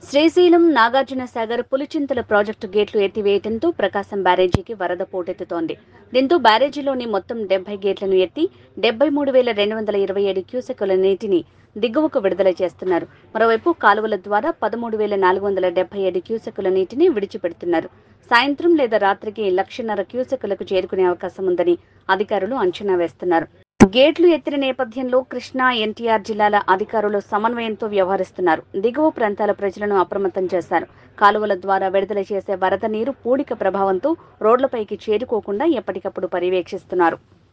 Srisailam Nagarjuna Sagar Pulichintala project గేట్లు ఎత్తివేయడంతో ప్రకాశం బ్యారేజీకి వరద పోటెత్తుతోంది దీంతో బ్యారేజీలోని మొత్తం డెబ్బై గేట్లను ఎత్తి డెబ్బై మూడు వేల రెండు వందల ఇరవై ఏడు క్యూసెక్కుల నీటిని దిగువకు విడుదల చేస్తున్నారు మరోవైపు కాలువల ద్వారా పదమూడు వేల నాలుగు వందల డెబ్బై ఏడు క్యూసెక్కుల నీటిని విడిచిపెడుతున్నారు సాయంత్రం లేదా రాత్రికి లక్షన్నర క్యూసెక్కులకు చేరుకునే అవకాశం ఉందని అధికారులు అంచనా వేస్తున్నారు గేట్లు ఎత్తిన నేపథ్యంలో కృష్ణా ఎన్టీఆర్ జిల్లాల అధికారులు సమన్వయంతో వ్యవహరిస్తున్నారు దిగువ ప్రాంతాల ప్రజలను అప్రమత్తం చేశారు కాలువల ద్వారా విడుదల చేసే వరద నీరు పూడిక ప్రభావంతో రోడ్లపైకి చేరుకోకుండా ఎప్పటికప్పుడు పర్యవేక్షిస్తున్నారు